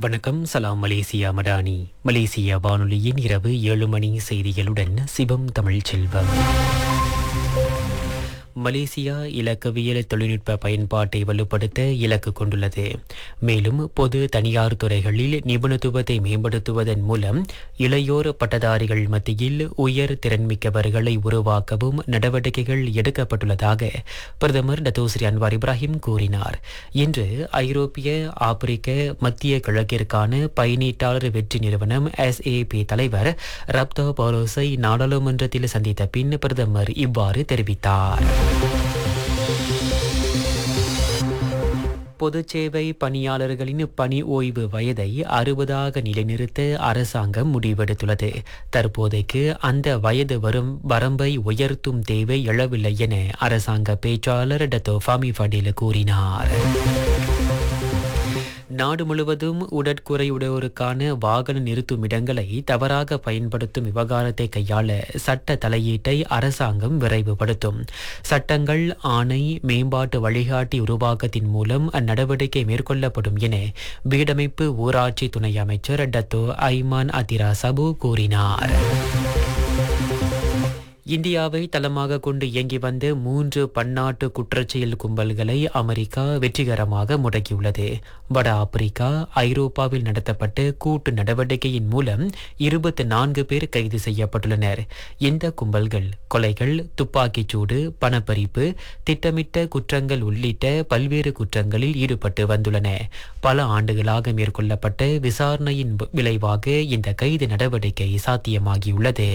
வணக்கம் சலாம் Malaysia Madani Malaysia வானொலியின் இரவு ஏழு மணி செய்திகளுடன் சிவம் தமிழ் செல்வம் மலேசியா இலக்கவியல் தொழில்நுட்ப பயன்பாட்டை வலுப்படுத்த இலக்கு கொண்டுள்ளது மேலும் பொது தனியார் துறைகளில் நிபுணத்துவத்தை மேம்படுத்துவதன் மூலம் இளையோர் பட்டதாரிகள் மத்தியில் உயர் திறன்மிக்கவர்களை உருவாக்கவும் நடவடிக்கைகள் எடுக்கப்பட்டுள்ளதாக பிரதமர் டத்தோஸ்ரீ அன்வார் இப்ராஹிம் கூறினார் இன்று ஐரோப்பிய ஆப்பிரிக்க மத்திய கிழக்கிற்கான பயணீட்டாளர் வெற்றி நிறுவனம் எஸ்ஏபி தலைவர் ரப்தோ பவுலோஸை நாடாளுமன்றத்தில் சந்தித்த பின் பிரதமர் இவ்வாறு தெரிவித்தார் பொது சேவை பணியாளர்களின் பணி ஓய்வு வயதை அறுபதாக நிலைநிறுத்த அரசாங்கம் முடிவெடுத்துள்ளது தற்போதைக்கு அந்த வயது வரும் வரம்பை உயர்த்தும் தேவை எழவில்லை என அரசாங்க பேச்சாளர் டத்தோ ஃபாமி ஃபடில் கூறினார் நாடு முழுவதும் உடற்குறையுடையோருக்கான வாகன நிறுத்தும் இடங்களை தவறாக பயன்படுத்தும் விவகாரத்தை கையாள சட்ட தலையீட்டை அரசாங்கம் விரைவுபடுத்தும் சட்டங்கள் ஆணை மேம்பாட்டு வழிகாட்டி உருவாக்கத்தின் மூலம் அந்நடவடிக்கை மேற்கொள்ளப்படும் என வீடமைப்பு ஊராட்சி துணை அமைச்சர் டத்தோ ஐமான் அதிரா சபு கூறினார் இந்தியாவை தளமாக கொண்டு இயங்கி வந்த மூன்று பன்னாட்டு குற்றச்செயல் கும்பல்களை அமெரிக்கா வெற்றிகரமாக முடக்கியுள்ளது வட ஆப்பிரிக்கா ஐரோப்பாவில் நடத்தப்பட்ட கூட்டு நடவடிக்கையின் மூலம் இருபத்தி நான்கு பேர் கைது செய்யப்பட்டுள்ளனர் இந்த கும்பல்கள் கொலைகள் துப்பாக்கிச்சூடு பணப்பறிப்பு திட்டமிட்ட குற்றங்கள் உள்ளிட்ட பல்வேறு குற்றங்களில் ஈடுபட்டு வந்துள்ளன பல ஆண்டுகளாக மேற்கொள்ளப்பட்ட விசாரணையின் விளைவாக இந்த கைது நடவடிக்கை சாத்தியமாகியுள்ளது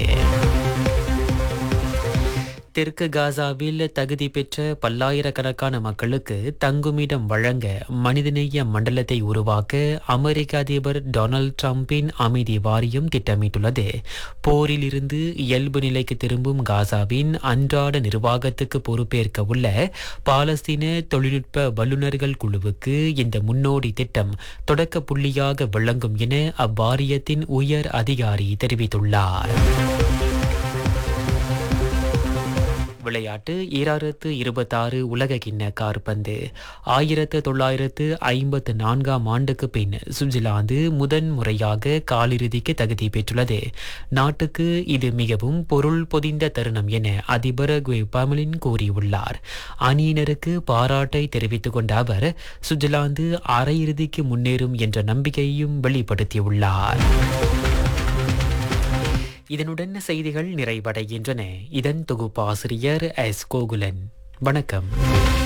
தெற்கு காசாவில் தகுதி பெற்ற பல்லாயிரக்கணக்கான மக்களுக்கு தங்குமிடம் வழங்க மனிதநேய மண்டலத்தை உருவாக்க அமெரிக்க அதிபர் டொனால்ட் டிரம்பின் அமைதி வாரியம் திட்டமிட்டுள்ளது போரில் இருந்து இயல்பு நிலைக்கு திரும்பும் காசாவின் அன்றாட நிர்வாகத்துக்கு பொறுப்பேற்க உள்ள பாலஸ்தீன தொழில்நுட்ப வல்லுநர்கள் குழுவுக்கு இந்த முன்னோடி திட்டம் தொடக்க புள்ளியாக விளங்கும் என அவ்வாரியத்தின் உயர் அதிகாரி தெரிவித்துள்ளார் விளையாட்டு ஈராயிரத்து இருபத்தாறு உலக கிண்ண கார்பந்து ஆயிரத்து தொள்ளாயிரத்து ஐம்பத்து நான்காம் ஆண்டுக்கு பின் சுவிட்சர்லாந்து முதன் முறையாக காலிறுதிக்கு தகுதி பெற்றுள்ளது நாட்டுக்கு இது மிகவும் பொருள் பொதிந்த தருணம் என அதிபர் குவே பமலின் கூறியுள்ளார் அணியினருக்கு பாராட்டை தெரிவித்துக் கொண்ட அவர் சுவிட்சர்லாந்து அரையிறுதிக்கு முன்னேறும் என்ற நம்பிக்கையையும் வெளிப்படுத்தியுள்ளார் இதனுடன் செய்திகள் நிறைவடைகின்றன இதன் தொகுப்பாசிரியர் எஸ் கோகுலன் வணக்கம்